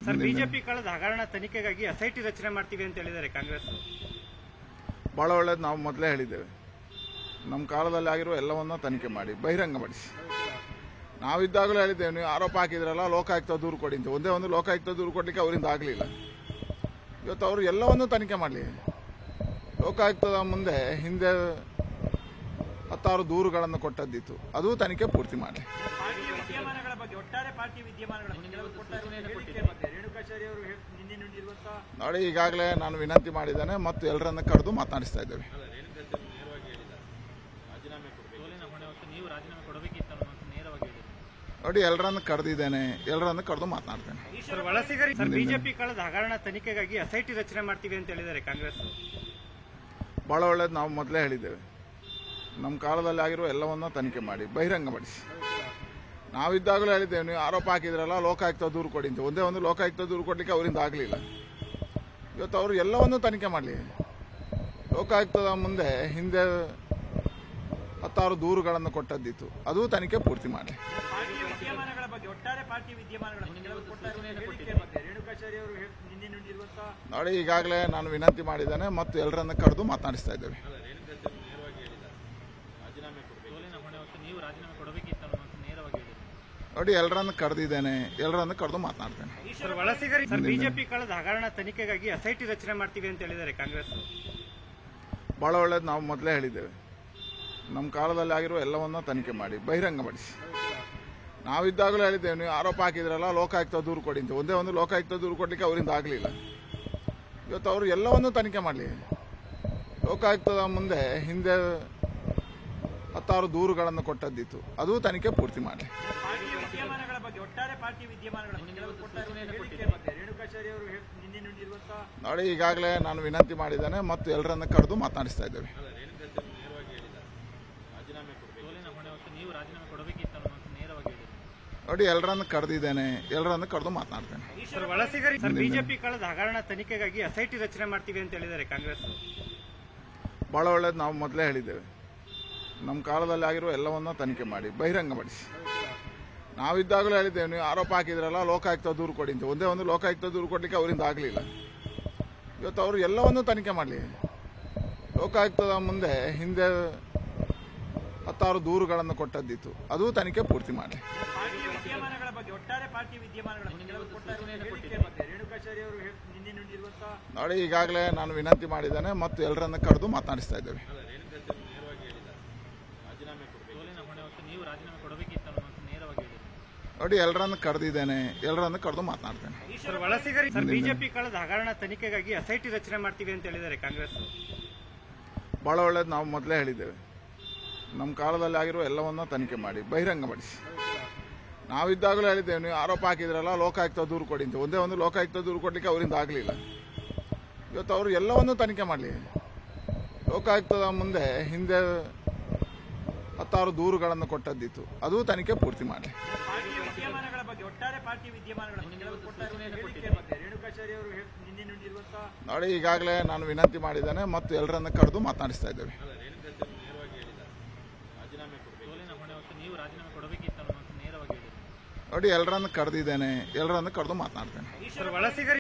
sir BJP ಕಳೆದ ಹಗರಣ ತನಿಖೆಗಾಗಿ ಎಸ್ಐಟಿ ರಚನೆ ಮಾಡ್ತೀವಿ ಅಂತ ಹೇಳಿದ್ದಾರೆ ಕಾಂಗ್ರೆಸ್ ಭಾಳ ಒಳ್ಳೇದು ನಾವು ಮೊದಲೇ ಹೇಳಿದ್ದೇವೆ ನಮ್ಮ ಕಾಲದಲ್ಲಿ ಆಗಿರುವ ಎಲ್ಲವನ್ನ ತನಿಖೆ ಮಾಡಿ ಬಹಿರಂಗಪಡಿಸಿ ನಾವಿದ್ದಾಗಲೂ ಹೇಳಿದ್ದೇವೆ ನೀವು ಆರೋಪ ಹಾಕಿದ್ರಲ್ಲ ಲೋಕಾಯುಕ್ತ ದೂರು ಕೊಡಿ ಅಂತ ಒಂದೇ ಒಂದು ಲೋಕಾಯುಕ್ತ ದೂರು ಕೊಡಲಿಕ್ಕೆ ಅವರಿಂದ ಆಗಲಿಲ್ಲ ಇವತ್ತು ಅವರು ಎಲ್ಲವನ್ನೂ ತನಿಖೆ ಮಾಡಲಿ ಲೋಕಾಯುಕ್ತದ ಮುಂದೆ ಹಿಂದೆ ಹತ್ತಾರು ದೂರುಗಳನ್ನು ಕೊಟ್ಟದ್ದಿತ್ತು ಅದು ತನಿಖೆ ಪೂರ್ತಿ ಮಾಡಿ ಪಾರ್ಟಿಯ ವಿದ್ಯಮಾನಗಳ ಬಗ್ಗೆ ಒಟ್ಟಾರೆ ಪಾರ್ಟಿ ವಿದ್ಯಮಾನಗಳ ಬಗ್ಗೆ ಕೆಲವರು ಕೊಟ್ಟ ಹೇಳಿಕೆ ಬಗ್ಗೆ ರೇಣುಕಾಚಾರ್ಯ ಅವರು ಹೇ- ನಿನ್ನೆ ನುಡಿದಿರುವಂತಹ ನೋಡಿ ಈಗಾಗಲೇ ನಾನು ವಿನಂತಿ ಮಾಡಿದ್ದೇನೆ ಮತ್ತು ಎಲ್ಲರನ್ನ ಕರೆದು ಮಾತನಾಡಿಸ್ತಾ ಇದ್ದೇವೆ ಸೋಲಿನ ಹೊಣೆ ಹೊತ್ತು ನೀವು ರಾಜೀನಾಮೆ ಕೊಡಬೇಕಿತ್ತು ಅನ್ನೋದು ನೇರವಾಗಿ ಹೇಳಿದ್ರು ನೋಡಿ ಎಲ್ಲರನ್ನ ಕರೆದಿದ್ದೇನೆ ಎಲ್ಲರನ್ನ ಕರೆದು ಮಾತನಾಡ್ತೇನೆ ಸರ್ ವಲಸಿಗರಿ ಸರ್ ಬಿಜೆಪಿ ಕಳೆದ ಹಗರಣ ತನಿಖೆಗಾಗಿ ಎಸ್ಐಟಿ ರಚನೆ ಮಾಡ್ತೀವಿ ಅಂತ ಹೇಳಿದ್ದಾರೆ ಕಾಂಗ್ರೆಸ್ ಭಾಳ ಒಳ್ಳೇದು ನಾವು ಮೊದಲೇ ಹೇಳಿದ್ದೇವೆ ನಮ್ಮ ಕಾಲದಲ್ಲಿ ಆಗಿರುವ ಎಲ್ಲವನ್ನ ತನಿಖೆ ಮಾಡಿ ಬಹಿರಂಗಪಡಿಸಿ ನಾವಿದ್ದಾಗಲೂ ಹೇಳಿದ್ದೇವೆ ನೀವು ಆರೋಪ ಹಾಕಿದ್ರಲ್ಲ ಲೋಕಾಯುಕ್ತ ದೂರು ಕೊಡಿ ಅಂತ ಒಂದೇ ಒಂದು ಲೋಕಾಯುಕ್ತ ದೂರು ಕೊಡಲಿಕ್ಕೆ ಅವರಿಂದ ಆಗಲಿಲ್ಲ ಇವತ್ತು ಅವರು ಎಲ್ಲವನ್ನೂ ತನಿಖೆ ಮಾಡಲಿ ಲೋಕಾಯುಕ್ತದ ಮುಂದೆ ಹಿಂದೆ ಹತ್ತಾರು ದೂರುಗಳನ್ನು ಕೊಟ್ಟದ್ದಿತ್ತು ಅದು ತನಿಖೆ ಪೂರ್ತಿ ಮಾಡಿ ಪಾರ್ಟಿಯ ವಿದ್ಯಮಾನಗಳ ಬಗ್ಗೆ ಒಟ್ಟಾರೆ ಪಾರ್ಟಿ ವಿದ್ಯಮಾನಗಳ ಬಗ್ಗೆ ಕೆಲವರು ಕೊಟ್ಟ ಹೇಳಿಕೆ ಬಗ್ಗೆ ರೇಣುಕಾಚಾರ್ಯ ಅವರು ಹೇ- ನಿನ್ನೆ ನುಡಿದಿರುವಂತಹ ನೋಡಿ ಈಗಾಗಲೇ ನಾನು ವಿನಂತಿ ಮಾಡಿದ್ದೇನೆ ಮತ್ತು ಎಲ್ಲರನ್ನ ಕರೆದು ಮಾತನಾಡಿಸ್ತಾ ಇದ್ದೇವೆ ಸೋಲಿನ ಹೊಣೆ ಹೊತ್ತು ನೀವು ರಾಜೀನಾಮೆ ಕೊಡಬೇಕಿತ್ತು ಅನ್ನೋದು ನೇರವಾಗಿ ಹೇಳಿದ್ರು ನೋಡಿ ಎಲ್ಲರನ್ನ ಕರೆದಿದ್ದೇನೆ ಎಲ್ಲರನ್ನ ಕರೆದು ಮಾತನಾಡ್ತೇನೆ ಸರ್ ವಲಸಿಗರಿ ಸರ್ ಬಿಜೆಪಿ ಕಳೆದ ಹಗರಣ ತನಿಖೆಗಾಗಿ ಎಸ್ಐಟಿ ರಚನೆ ಮಾಡ್ತೀವಿ ಅಂತ ಹೇಳಿದ್ದಾರೆ ಕಾಂಗ್ರೆಸ್ ಭಾಳ ಒಳ್ಳೇದು ನಾವು ಮೊದಲೇ ಹೇಳಿದ್ದೇವೆ ನಮ್ಮ ಕಾಲದಲ್ಲಿ ಆಗಿರುವ ಎಲ್ಲವನ್ನ ತನಿಖೆ ಮಾಡಿ ಬಹಿರಂಗಪಡಿಸಿ ನಾವಿದ್ದಾಗಲೂ ಹೇಳಿದ್ದೇವೆ ನೀವು ಆರೋಪ ಹಾಕಿದ್ರಲ್ಲ ಲೋಕಾಯುಕ್ತ ದೂರು ಕೊಡಿ ಅಂತ ಒಂದೇ ಒಂದು ಲೋಕಾಯುಕ್ತ ದೂರು ಕೊಡಲಿಕ್ಕೆ ಅವರಿಂದ ಆಗಲಿಲ್ಲ ಇವತ್ತು ಅವರು ಎಲ್ಲವನ್ನೂ ತನಿಖೆ ಮಾಡಲಿ ಲೋಕಾಯುಕ್ತದ ಮುಂದೆ ಹಿಂದೆ ಹತ್ತಾರು ದೂರುಗಳನ್ನು ಕೊಟ್ಟದ್ದಿತ್ತು ಅದು ತನಿಖೆ ಪೂರ್ತಿ ಮಾಡಿ ಪಾರ್ಟಿಯ ವಿದ್ಯಮಾನಗಳ ಬಗ್ಗೆ ಒಟ್ಟಾರೆ ಪಾರ್ಟಿ ವಿದ್ಯಮಾನಗಳ ಬಗ್ಗೆ ಕೆಲವರು ಕೊಟ್ಟ ಹೇಳಿಕೆ ಬಗ್ಗೆ ರೇಣುಕಾಚಾರ್ಯ ಅವರು ಹೇ- ನಿನ್ನೆ ನುಡಿದಿರುವಂತಹ ನೋಡಿ ಈಗಾಗಲೇ ನಾನು ವಿನಂತಿ ಮಾಡಿದ್ದೇನೆ ಮತ್ತು ಎಲ್ಲರನ್ನ ಕರೆದು ಮಾತನಾಡಿಸ್ತಾ ಇದ್ದೇವೆ ಸೋಲಿನ ಹೊಣೆ ಹೊತ್ತು ನೀವು ರಾಜೀನಾಮೆ ಕೊಡಬೇಕಿತ್ತು ಅನ್ನೋದು ನೇರವಾಗಿ ಹೇಳಿದ್ರು ನೋಡಿ ಎಲ್ಲರನ್ನ ಕರೆದಿದ್ದೇನೆ ಎಲ್ಲರನ್ನ ಕರೆದು ಮಾತನಾಡ್ತೇನೆ ಸರ್ ವಲಸಿಗರಿ ಸರ್ ಬಿಜೆಪಿ ಕಳೆದ ಹಗರಣ ತನಿಖೆಗಾಗಿ ಎಸ್ಐಟಿ ರಚನೆ ಮಾಡ್ತೀವಿ ಅಂತ ಹೇಳಿದ್ದಾರೆ ಕಾಂಗ್ರೆಸ್ ಭಾಳ ಒಳ್ಳೇದು ನಾವು ಮೊದಲೇ ಹೇಳಿದ್ದೇವೆ ನಮ್ಮ ಕಾಲದಲ್ಲಿ ಆಗಿರುವ ಎಲ್ಲವನ್ನ ತನಿಖೆ ಮಾಡಿ ಬಹಿರಂಗಪಡಿಸಿ ನಾವಿದ್ದಾಗಲೂ ಹೇಳಿದ್ದೇವೆ ನೀವು ಆರೋಪ ಹಾಕಿದ್ರಲ್ಲ ಲೋಕಾಯುಕ್ತ ದೂರು ಕೊಡಿ ಅಂತ ಒಂದೇ ಒಂದು ಲೋಕಾಯುಕ್ತ ದೂರು ಕೊಡಲಿಕ್ಕೆ ಅವರಿಂದ ಆಗಲಿಲ್ಲ ಇವತ್ತು ಅವರು ಎಲ್ಲವನ್ನೂ ತನಿಖೆ ಮಾಡಲಿ ಲೋಕಾಯುಕ್ತದ ಮುಂದೆ ಹಿಂದೆ ಹತ್ತಾರು ದೂರುಗಳನ್ನು ಕೊಟ್ಟದ್ದಿತ್ತು ಅದು ತನಿಖೆ ಪೂರ್ತಿ ಮಾಡಿ ಪಾರ್ಟಿಯ ವಿದ್ಯಮಾನಗಳ ಬಗ್ಗೆ ಒಟ್ಟಾರೆ ಪಾರ್ಟಿ ವಿದ್ಯಮಾನಗಳ ಬಗ್ಗೆ ಕೆಲವರು ಕೊಟ್ಟ ಹೇಳಿಕೆ ಬಗ್ಗೆ ರೇಣುಕಾಚಾರ್ಯ ಅವರು ಹೇ- ನಿನ್ನೆ ನುಡಿದಿರುವಂತಹ ನೋಡಿ ಈಗಾಗಲೇ ನಾನು ವಿನಂತಿ ಮಾಡಿದ್ದೇನೆ ಮತ್ತು ಎಲ್ಲರನ್ನ ಕರೆದು ಮಾತನಾಡಿಸ್ತಾ ಇದ್ದೇವೆ ಸೋಲಿನ ಹೊಣೆ ಹೊತ್ತು ನೀವು ರಾಜೀನಾಮೆ ಕೊಡಬೇಕಿತ್ತು ಅನ್ನೋದು ನೇರವಾಗಿ ಹೇಳಿದ್ರು ನೋಡಿ ಎಲ್ಲರನ್ನ ಕರೆದಿದ್ದೇನೆ ಎಲ್ಲರನ್ನ ಕರೆದು ಮಾತನಾಡ್ತೇನೆ ಸರ್ ವಲಸಿಗರಿ ಸರ್ ಬಿಜೆಪಿ ಕಳೆದ ಹಗರಣ ತನಿಖೆಗಾಗಿ ಎಸ್ಐಟಿ ರಚನೆ ಮಾಡ್ತೀವಿ ಅಂತ ಹೇಳಿದ್ದಾರೆ ಕಾಂಗ್ರೆಸ್ ಭಾಳ ಒಳ್ಳೇದು ನಾವು ಮೊದಲೇ ಹೇಳಿದ್ದೇವೆ ನಮ್ಮ ಕಾಲದಲ್ಲಿ ಆಗಿರುವ ಎಲ್ಲವನ್ನ ತನಿಖೆ ಮಾಡಿ ಬಹಿರಂಗಪಡಿಸಿ ನಾವಿದ್ದಾಗಲೂ ಹೇಳಿದ್ದೇವೆ ನೀವು ಆರೋಪ ಹಾಕಿದ್ರಲ್ಲ ಲೋಕಾಯುಕ್ತ ದೂರು ಕೊಡಿ ಅಂತ ಒಂದೇ ಒಂದು ಲೋಕಾಯುಕ್ತ ದೂರು ಕೊಡಲಿಕ್ಕೆ ಅವರಿಂದ ಆಗಲಿಲ್ಲ ಇವತ್ತು ಅವರು ಎಲ್ಲವನ್ನೂ ತನಿಖೆ ಮಾಡಲಿ ಲೋಕಾಯುಕ್ತದ ಮುಂದೆ ಹಿಂದೆ ಹತ್ತಾರು ದೂರುಗಳನ್ನು ಕೊಟ್ಟದ್ದಿತ್ತು ಅದು ತನಿಖೆ ಪೂರ್ತಿ ಮಾಡಿ ಪಾರ್ಟಿಯ ವಿದ್ಯಮಾನಗಳ ಬಗ್ಗೆ ಒಟ್ಟಾರೆ ಪಾರ್ಟಿ ವಿದ್ಯಮಾನಗಳ ಬಗ್ಗೆ ಕೆಲವರು ಕೊಟ್ಟ ಹೇಳಿಕೆ ಬಗ್ಗೆ ರೇಣುಕಾಚಾರ್ಯ ಅವರು ಹೇ- ನಿನ್ನೆ ನುಡಿದಿರುವಂತಹ ನೋಡಿ ಈಗಾಗಲೇ ನಾನು ವಿನಂತಿ ಮಾಡಿದ್ದೇನೆ ಮತ್ತು ಎಲ್ಲರನ್ನ ಕರೆದು ಮಾತನಾಡಿಸ್ತಾ ಇದ್ದೇವೆ ಸೋಲಿನ ಹೊಣೆ ಹೊತ್ತು ನೀವು ರಾಜೀನಾಮೆ ಕೊಡಬೇಕಿತ್ತು ಅನ್ನೋದು ನೇರವಾಗಿ ಹೇಳಿದ್ರು ನೋಡಿ ಎಲ್ಲರನ್ನ ಕರೆದಿದ್ದೇನೆ ಎಲ್ಲರನ್ನ ಕರೆದು ಮಾತನಾಡ್ತೇನೆ ಸರ್ ವಲಸಿಗರಿ